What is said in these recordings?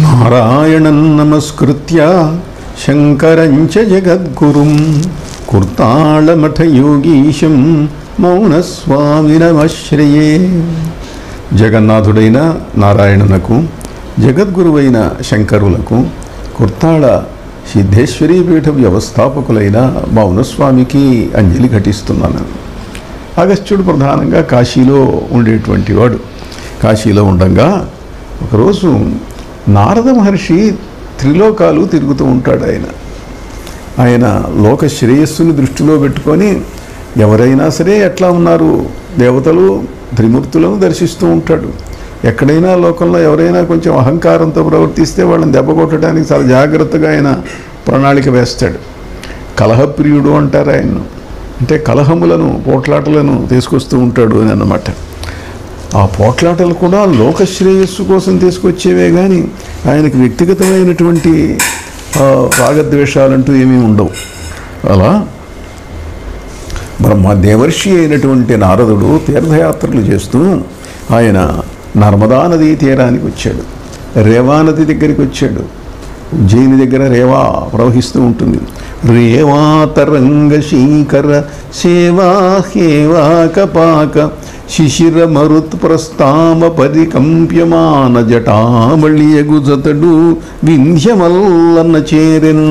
నారాయణం నమస్కృత్య శంకరం చ జగద్గురుం కుర్తాళమఠయోగీశం మౌనస్వామినమశ్రయే జగన్నాథుడైన నారాయణునకు జగద్గురువైన శంకరులకు కుర్తాళ సిద్ధేశ్వరీ పీఠ వ్యవస్థాపకులైన మౌనస్వామికి అంజలి ఘటిస్తున్నాను అగస్త్యుడు ప్రధానంగా కాశీలో ఉండేటువంటి వాడు కాశీలో ఉండగా ఒకరోజు నారద మహర్షి త్రిలోకాలు తిరుగుతూ ఉంటాడు ఆయన ఆయన లోక శ్రేయస్సును దృష్టిలో పెట్టుకొని ఎవరైనా సరే ఎట్లా ఉన్నారు దేవతలు త్రిమూర్తులను దర్శిస్తూ ఉంటాడు ఎక్కడైనా లోకంలో ఎవరైనా కొంచెం అహంకారంతో ప్రవర్తిస్తే వాళ్ళని దెబ్బ కొట్టడానికి చాలా జాగ్రత్తగా ఆయన ప్రణాళిక వేస్తాడు కలహప్రియుడు అంటారు ఆయన్ను అంటే కలహములను పోట్లాటలను తీసుకొస్తూ ఉంటాడు అని అన్నమాట ఆ పోట్లాటలు కూడా లోక శ్రేయస్సు కోసం తీసుకొచ్చేవే కానీ ఆయనకి వ్యక్తిగతమైనటువంటి ఆ, రాగద్వేషాలంటూ ఏమీ ఉండవు అలా బ్రహ్మ దేవర్షి అయినటువంటి నారదుడు తీర్థయాత్రలు చేస్తూ ఆయన నర్మదా నదీ తీరానికి వచ్చాడు రేవా నది దగ్గరికి వచ్చాడు ఉజ్జయిని దగ్గర రేవా ప్రవహిస్తూ ఉంటుంది రేవా తరంగ శీకర సేవా హేవా కపాక శిశిర మరుత్ ప్రస్తామ పరికంప్యమాన జటామళియగుజతడు వింధ్యమల్లన్న చేరెన్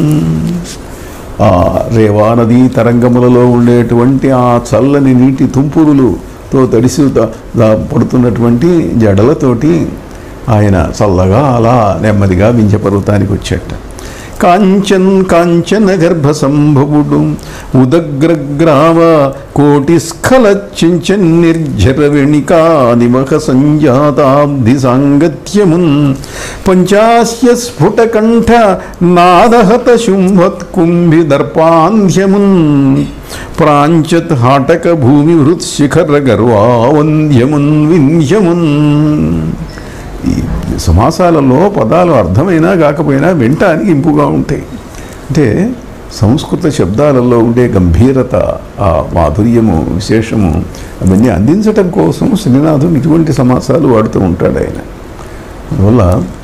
ఆ రేవా నదీ తరంగములలో ఉండేటువంటి ఆ చల్లని నీటి తుంపురులుతో తడిసి త- దా- పడుతున్నటువంటి జడలతోటి ఆయన చల్లగా అలా నెమ్మదిగా వింధ్య పర్వతానికి వచ్చాట కాంచన్ కాంచన గర్భ సంభవుడు ఉదగ్రగ్రావ కోటి స్ఖల చించన్ నిర్జర వెణికా నిమఖ సంజాతాబ్ధి సాంగత్యమున్ పంచాస్య స్ఫుటకంఠ నాదహత శుంభత్ కుంభి దర్పాంధ్యమున్ ప్రాంచత్ హాటక భూమి హృత్ శిఖర గర్వావంధ్యమున్ వింధ్యమున్ ఈ సమాసాలలో పదాలు అర్థమైనా కాకపోయినా వినటానికి ఇంపుగా ఉంటాయి అంటే సంస్కృత శబ్దాలలో ఉండే గంభీరత ఆ మాధుర్యము విశేషము అవన్నీ అందించటం కోసం శ్రీనాథుడు ఇటువంటి సమాసాలు వాడుతూ ఉంటాడు ఆయన అందువల్ల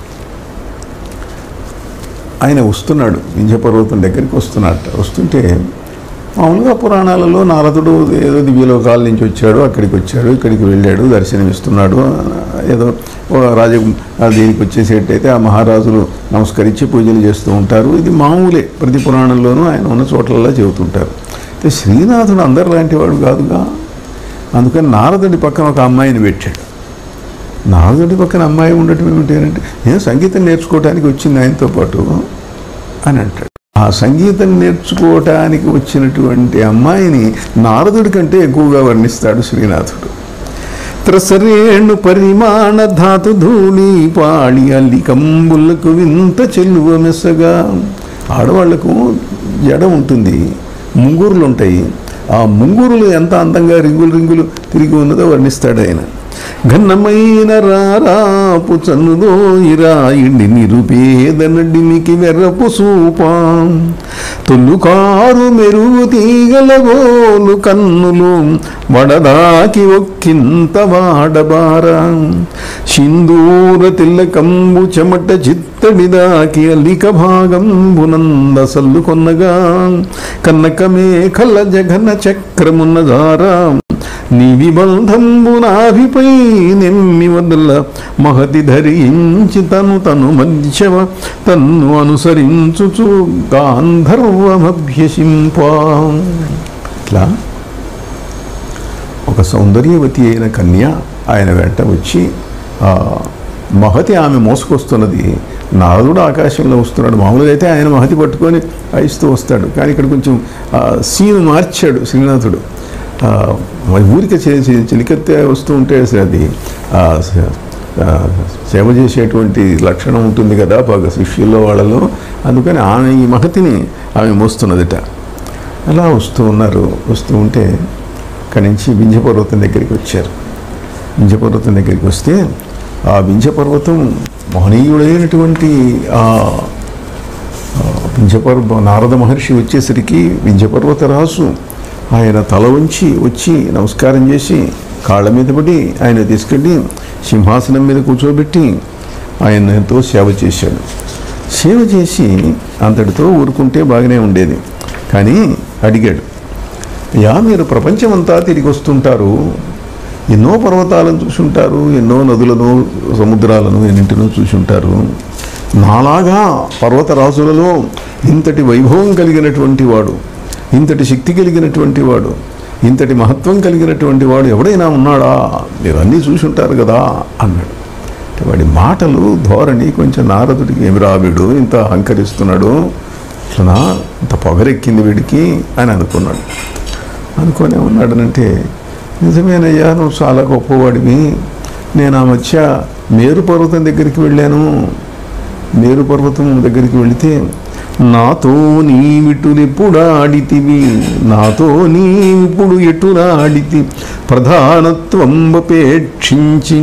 ఆయన వస్తున్నాడు వింధ్యపర్వతం దగ్గరికి వస్తున్నాడు వస్తుంటే మామూలుగా పురాణాలలో నారదుడు ఏదో దివ్యలోకాల నుంచి వచ్చాడు అక్కడికి వచ్చాడు ఇక్కడికి వెళ్ళాడు దర్శనమిస్తున్నాడు ఏదో ఓ రాజ ఆ దీనికి వచ్చేసేటైతే ఆ మహారాజులు నమస్కరించి పూజలు చేస్తూ ఉంటారు ఇది మామూలే ప్రతి పురాణంలోనూ ఆయన ఉన్న చోట్లల్లో చెబుతుంటారు అయితే శ్రీనాథుడు అందరిలాంటి వాడు కాదుగా అందుకని నారదుడి పక్కన ఒక అమ్మాయిని పెట్టాడు నారదుడి పక్కన అమ్మాయి ఉండటం ఏమిటి అంటే నేను సంగీతం నేర్చుకోవడానికి వచ్చింది ఆయనతో పాటు అని అంటాడు ఆ సంగీతం నేర్చుకోవటానికి వచ్చినటువంటి అమ్మాయిని నారదుడి కంటే ఎక్కువగా వర్ణిస్తాడు శ్రీనాథుడు త్రసరేణు పరిమాణ ధాతు ధూళి పాళి అల్లి కంబులకు వింత చెల్లువ మెసగా ఆడవాళ్లకు జడ ఉంటుంది ముంగురులు ఉంటాయి ఆ ముంగురులు ఎంత అందంగా రింగులు రింగులు తిరిగి ఉన్నదో వర్ణిస్తాడు ఆయన ఘన్నమైన రారాపు చన్నుదోయిరాయిండి నిరుపేద నడిమికి వెర్రపు సూపా తొల్లుకారు మెరుగు తీగలగోలు కన్నులు వడదాకి ఒక్కింత వాడబారా సింధూర తిల్లకంబు చెమట చిత్తడిదాకి అలిక భాగం బునంద సల్లు కొన్నగా కన్నక మేఖల జఘన చక్రమున్న దారా నీ విబంధంబునాభిపై నెమ్మి వదల మహతి ధరించి తను తను మధ్యవ తన్ను అనుసరించుచు గాంధర్వమభ్యసింప ఇట్లా ఒక సౌందర్యవతి అయిన కన్య ఆయన వెంట వచ్చి ఆ, మహతి ఆమె మోసుకొస్తున్నది నారదుడు ఆకాశంలో వస్తున్నాడు మామూలుగా అయితే ఆయన మహతి పట్టుకొని అయిస్తూ వస్తాడు కానీ ఇక్కడ కొంచెం ఆ, సీన్ మార్చాడు శ్రీనాథుడు ఆ, మరి ఊరికే చేసి చిలికెత్తే వస్తూ ఉంటే అసలు అది ఆ, స- ఆ, సేవ చేసేటువంటి లక్షణం ఉంటుంది కదా బాగా శిష్యుల్లో వాళ్ళలో అందుకని ఆమె ఈ మహతిని ఆమె మోస్తున్నదిట అలా వస్తూ ఉన్నారు వస్తూ ఉంటే అక్కడి నుంచి వింధ్యపర్వతం దగ్గరికి వచ్చారు వింధ్యపర్వతం దగ్గరికి వస్తే ఆ వింధ్యపర్వతం మహనీయుడైనటువంటి ఆ ఆ, వింధ్యపర్వ నారద మహర్షి వచ్చేసరికి వింధ్యపర్వత రాసు ఆయన తల ఉంచి వచ్చి నమస్కారం చేసి కాళ్ళ మీద పడి ఆయన తీసుకెళ్ళి సింహాసనం మీద కూర్చోబెట్టి ఆయన ఎంతో సేవ చేశాడు సేవ చేసి అంతటితో ఊరుకుంటే బాగానే ఉండేది కానీ అడిగాడు యా మీరు ప్రపంచమంతా తిరిగి వస్తుంటారు ఎన్నో పర్వతాలను చూసుంటారు ఎన్నో నదులను సముద్రాలను ఎన్నింటినో చూసుంటారు నాలాగా పర్వతరాజులలో ఇంతటి వైభవం కలిగినటువంటి వాడు ఇంతటి శక్తి కలిగినటువంటి వాడు ఇంతటి మహత్వం కలిగినటువంటి వాడు ఎవడైనా ఉన్నాడా మీరు అన్నీ చూసుంటారు కదా అన్నాడు అంటే వాడి మాటలు ధోరణి కొంచెం నారదుడికి ఏమి రావిడు ఇంత అహంకరిస్తున్నాడు ఇట్లా ఇంత పొగరెక్కింది వీడికి అని అనుకున్నాడు అనుకునే ఉన్నాడనంటే నిజమేనయ్యా నువ్వు చాలా గొప్పవాడివి నేను ఆ మధ్య మేరు పర్వతం దగ్గరికి వెళ్ళాను మేరు పర్వతం దగ్గరికి వెళితే నాతో నీవిటులెప్పుడాడితివి నాతో నీవిప్పుడు ఎటులాడితి ప్రధానత్వంపేక్షించి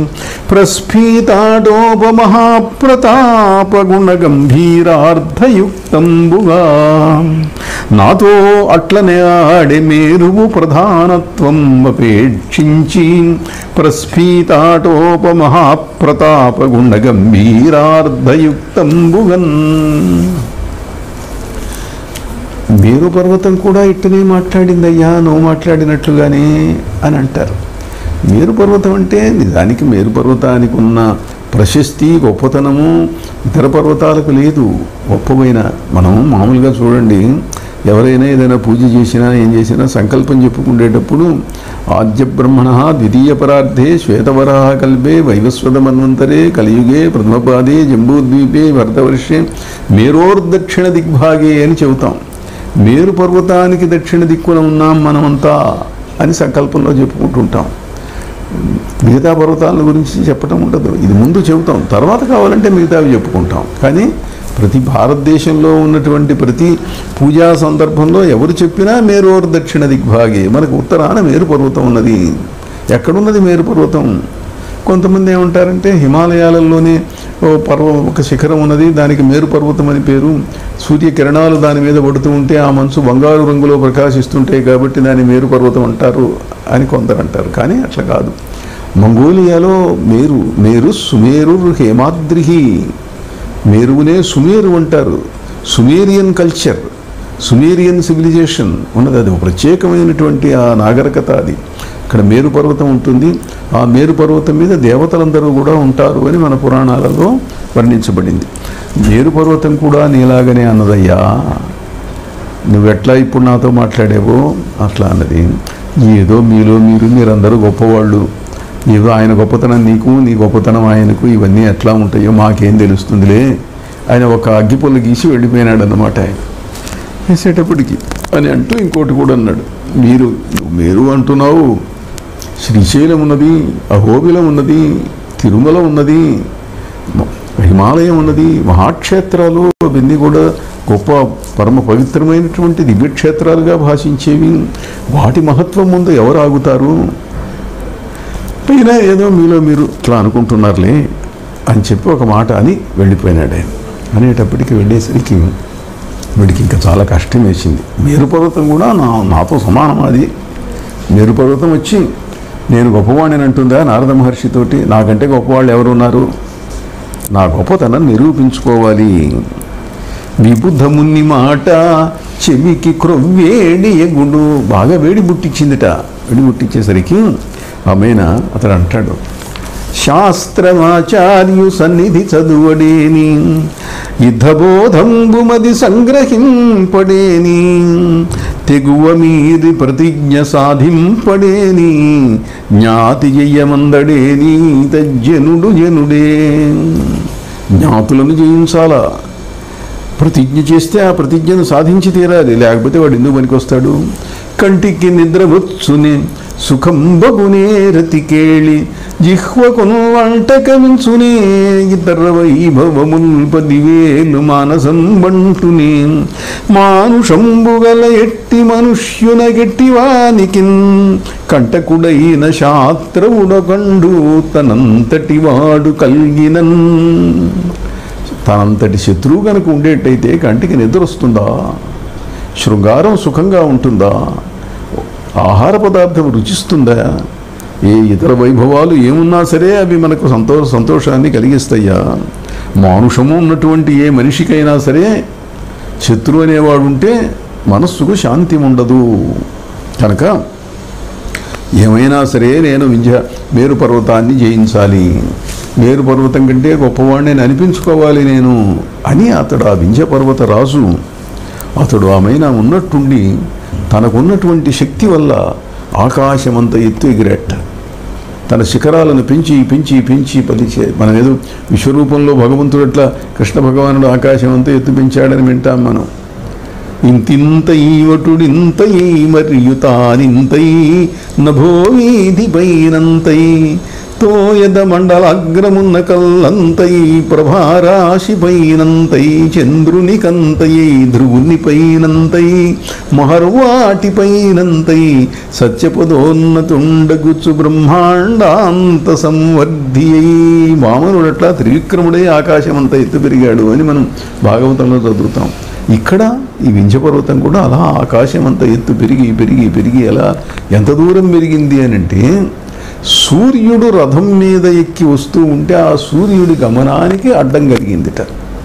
ప్రస్ఫీతాడోపమహాప్రతాపగుణ గంభీరార్థయుక్తంబుగా నాతో అట్లనే ఆడే మేరువు ప్రధానత్వం అపేక్షించి ప్రస్ఫీతాటోపమహాప్రతాపగుణ గంభీరార్థయుక్తంబుగన్ మేరు పర్వతం కూడా ఇట్టనే మాట్లాడిందయ్యా నువ్వు మాట్లాడినట్లుగానే అని అంటారు మేరు పర్వతం అంటే నిజానికి మేరు పర్వతానికి ఉన్న ప్రశస్తి గొప్పతనము ఇతర పర్వతాలకు లేదు గొప్పమైన మనం మామూలుగా చూడండి ఎవరైనా ఏదైనా పూజ చేసినా ఏం చేసినా సంకల్పం చెప్పుకునేటప్పుడు ఆద్య బ్రహ్మణ ద్వితీయ పరార్థే శ్వేతవరాహ కల్పే వైవస్వత మన్వంతరే కలియుగే ప్రథమపాదే జంబూద్వీపే భరతవర్షే మేరోర్దక్షిణ దిగ్భాగే అని చెబుతాం మేరు పర్వతానికి దక్షిణ దిక్కున ఉన్నాం మనమంతా అని సంకల్పంలో చెప్పుకుంటుంటాం మిగతా పర్వతాల గురించి చెప్పటం ఉండదు ఇది ముందు చెబుతాం తర్వాత కావాలంటే మిగతావి చెప్పుకుంటాం కానీ ప్రతి భారతదేశంలో ఉన్నటువంటి ప్రతి పూజా సందర్భంలో ఎవరు చెప్పినా మేరోర్ దక్షిణ దిగ్భాగే మనకు ఉత్తరాన మేరు పర్వతం ఉన్నది ఎక్కడున్నది మేరు పర్వతం కొంతమంది ఏమంటారంటే హిమాలయాలలోనే ఓ పర్వ ఒక శిఖరం ఉన్నది దానికి మేరు పర్వతం అని పేరు సూర్యకిరణాలు దాని మీద పడుతూ ఉంటే ఆ మంచు బంగారు రంగులో ప్రకాశిస్తుంటాయి కాబట్టి దాన్ని మేరు పర్వతం అంటారు అని కొందరు అంటారు కానీ అట్లా కాదు మంగోలియాలో మేరు మేరు సుమేరు హేమాద్రిహి మేరువునే సుమేరు అంటారు సుమేరియన్ కల్చర్ సుమేరియన్ సివిలైజేషన్ ఉన్నది అది ఒక ప్రత్యేకమైనటువంటి ఆ నాగరికత అది ఇక్కడ మేరు పర్వతం ఉంటుంది ఆ మేరు పర్వతం మీద దేవతలందరూ కూడా ఉంటారు అని మన పురాణాలలో వర్ణించబడింది మేరు పర్వతం కూడా నీలాగనే అన్నదయ్యా నువ్వెట్లా ఇప్పుడు నాతో మాట్లాడేవో అట్లా అన్నది ఏదో మీలో మీరు మీరందరూ గొప్పవాళ్ళు ఏదో ఆయన గొప్పతనం నీకు నీ గొప్పతనం ఆయనకు ఇవన్నీ ఎట్లా ఉంటాయో మాకేం తెలుస్తుందిలే ఆయన ఒక అగ్గిపుల్ల గీసి వెళ్ళిపోయినాడు అన్నమాట ఆయన వేసేటప్పటికి అని అంటూ ఇంకోటి కూడా అన్నాడు మీరు మీరు అంటున్నావు శ్రీశైలం ఉన్నది అహోబిలం ఉన్నది తిరుమల ఉన్నది మ- హిమాలయం ఉన్నది మహాక్షేత్రాలు అవన్నీ కూడా గొప్ప పరమ పవిత్రమైనటువంటి దివ్యక్షేత్రాలుగా భాషించేవి వాటి మహత్వం ముందు ఎవరు ఆగుతారు అయినా ఏదో మీలో మీరు ఇట్లా అనుకుంటున్నారులే అని చెప్పి ఒక మాట అని వెళ్ళిపోయినాడు ఆయన అనేటప్పటికి వెళ్ళేసరికి వీడికి ఇంకా చాలా కష్టం వేసింది మేరు పర్వతం కూడా నా నాతో సమానం అది మేరు పర్వతం వచ్చి నేను గొప్పవాడిని అంటుందా నారద మహర్షితోటి నాకంటే గొప్పవాళ్ళు ఎవరున్నారు నా గొప్పతనం నిరూపించుకోవాలి విబుద్ధముని మాట చెవికి క్రొవ్వేడి ఎగుడు బాగా వేడి బుట్టించిందిట వేడి బుట్టించేసరికి ఆమెన అతడు అంటాడు శాస్త్రమాచార్యు సన్నిధి చదువడేని యుద్ధబోధంబుమది సంగ్రహింపడేని తెగువ మీరి ప్రతిజ్ఞ సాధింపడేని జ్ఞాతి జయమందడేని తజ్జనుడు జనుడే జ్ఞాతులను జయించాలా ప్రతిజ్ఞ చేస్తే ఆ ప్రతిజ్ఞను సాధించి తీరాలి లేకపోతే వాడు ఎందుకు పనికొస్తాడు కంటికి నిద్రవచ్చునే సుఖం బగునే రతికేళి జిహ్వకును వంటకమించునే ఇతర వైభవముల్ పదివేలు మానసం బంటునే మానుషంబుగల ఎట్టి మనుష్యున గట్టివానికిన్ కంటకుడైన శాస్త్రవుడకండు తనంతటి వాడు కల్గినన్ తనంతటి శత్రువు కనుక ఉండేటైతే కంటికి నిద్ర వస్తుందా శృంగారం సుఖంగా ఉంటుందా ఆహార పదార్థం రుచిస్తుందా ఏ ఇతర వైభవాలు ఏమున్నా సరే అవి మనకు సంతో సంతోషాన్ని కలిగిస్తాయా మానుషము ఉన్నటువంటి ఏ మనిషికైనా సరే శత్రు అనేవాడు ఉంటే మనస్సుకు శాంతి ఉండదు కనుక ఏమైనా సరే నేను వింధ్య మేరు పర్వతాన్ని జయించాలి మేరు పర్వతం కంటే గొప్పవాడిని నేను అనిపించుకోవాలి నేను అని అతడు ఆ వింధ్య పర్వత రాజు అతడు ఆమెన ఉన్నట్టుండి తనకున్నటువంటి శక్తి వల్ల ఆకాశమంత ఎత్తు ఎగిరేట తన శిఖరాలను పెంచి పెంచి పెంచి పలిచే మనం ఏదో విశ్వరూపంలో భగవంతుడు అట్లా కృష్ణ భగవానుడు ఆకాశం అంతా ఎత్తు పెంచాడని వింటాం మనం ఇంతింతై వటుడింతై మరియు తానింతై నభో వీధిపైనంతై తోయద మండలాగ్రమున్న కల్లంతై ప్రభారాశిపైనంతై చంద్రునికంతై ధ్రువునిపైనంతై మహర్వాటిపైనంతై సత్యపదోన్నతుండగుచ్చు బ్రహ్మాండాంత సంవర్ధియై వామనుడట్లా త్రివిక్రముడై ఆకాశమంతా ఎత్తు పెరిగాడు అని మనం భాగవతంలో చదువుతాం ఇక్కడ ఈ వింధ్యపర్వతం కూడా అలా ఆకాశం అంతా ఎత్తు పెరిగి పెరిగి పెరిగి ఎలా ఎంత దూరం పెరిగింది అని అంటే సూర్యుడు రథం మీద ఎక్కి వస్తూ ఉంటే ఆ సూర్యుడి గమనానికి అడ్డం కలిగిందిట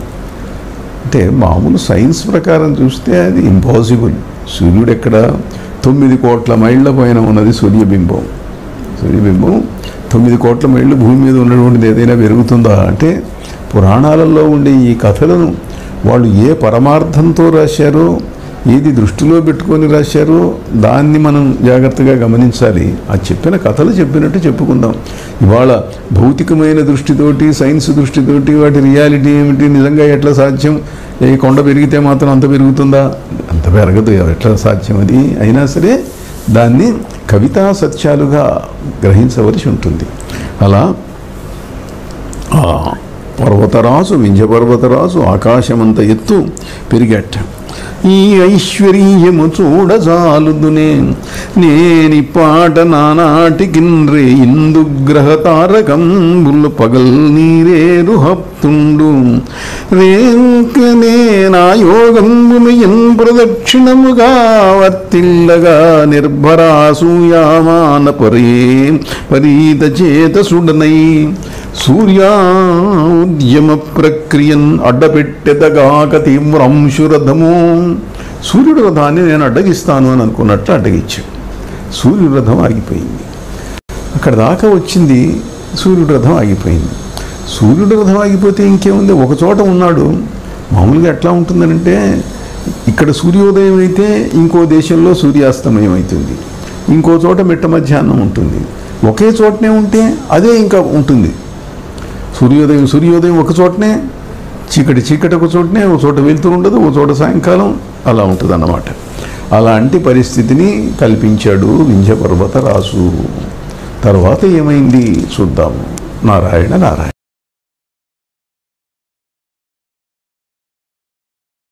అంటే మామూలు సైన్స్ ప్రకారం చూస్తే అది ఇంపాసిబుల్ సూర్యుడు ఎక్కడ తొమ్మిది కోట్ల మైళ్ళ పైన ఉన్నది సూర్యబింబం సూర్యబింబం తొమ్మిది కోట్ల మైళ్ళు భూమి మీద ఉన్నటువంటిది ఏదైనా పెరుగుతుందా అంటే పురాణాలలో ఉండే ఈ కథలను వాళ్ళు ఏ పరమార్థంతో రాశారో ఏది దృష్టిలో పెట్టుకొని రాశారో దాన్ని మనం జాగ్రత్తగా గమనించాలి ఆ చెప్పిన కథలు చెప్పినట్టు చెప్పుకుందాం ఇవాళ భౌతికమైన దృష్టితోటి సైన్స్ దృష్టితోటి వాటి రియాలిటీ ఏమిటి నిజంగా ఎట్లా సాధ్యం ఏ కొండ పెరిగితే మాత్రం అంత పెరుగుతుందా అంత పెరగదు ఎట్లా సాధ్యం అది అయినా సరే దాన్ని కవితా సత్యాలుగా గ్రహించవలసి ఉంటుంది అలా ఆ పర్వతరాజు వింధ్య పర్వతరాజు ఆకాశమంత ఎత్తు పెరిగట్ట ఈ ఐశ్వర్యము చూడజాలుదునే నేని పాట నానాటికి రే ఇందుగ్రహ తారకంబులు పగల్ నీరేరు హప్తుండు రేంకనే నా యోగంబును ఎన్ ప్రదక్షిణముగా వర్తిల్లగా నిర్భరాసూయామాన పరే పరీత చేతసుడనై సూర్యోద్యమ ప్రక్రియన్ అడ్డపెట్టెదగాక తీవ్రంశురథము సూర్యుడు రథాన్ని నేను అడ్డగిస్తాను అని అనుకున్నట్లు అడ్డగించాడు సూర్యుడు రథం ఆగిపోయింది అక్కడ దాకా వచ్చింది సూర్యుడు రథం ఆగిపోయింది సూర్యుడు రథం ఆగిపోతే ఇంకేముంది ఒక చోట ఉన్నాడు మామూలుగా ఎట్లా ఉంటుందనంటే ఇక్కడ సూర్యోదయం అయితే ఇంకో దేశంలో సూర్యాస్తమయం అవుతుంది ఇంకో చోట మిట్ట మధ్యాహ్నం ఉంటుంది ఒకే చోటనే ఉంటే అదే ఇంకా ఉంటుంది సూర్యోదయం సూర్యోదయం ఒక చోటనే చీకటి చీకటి ఒక చోటనే ఒక చోట వెళ్తూ ఉండదు ఒక చోట సాయంకాలం అలా ఉంటుంది అన్నమాట అలాంటి పరిస్థితిని కల్పించాడు వింధ్య పర్వత రాసు తర్వాత ఏమైంది చూద్దాము నారాయణ నారాయణ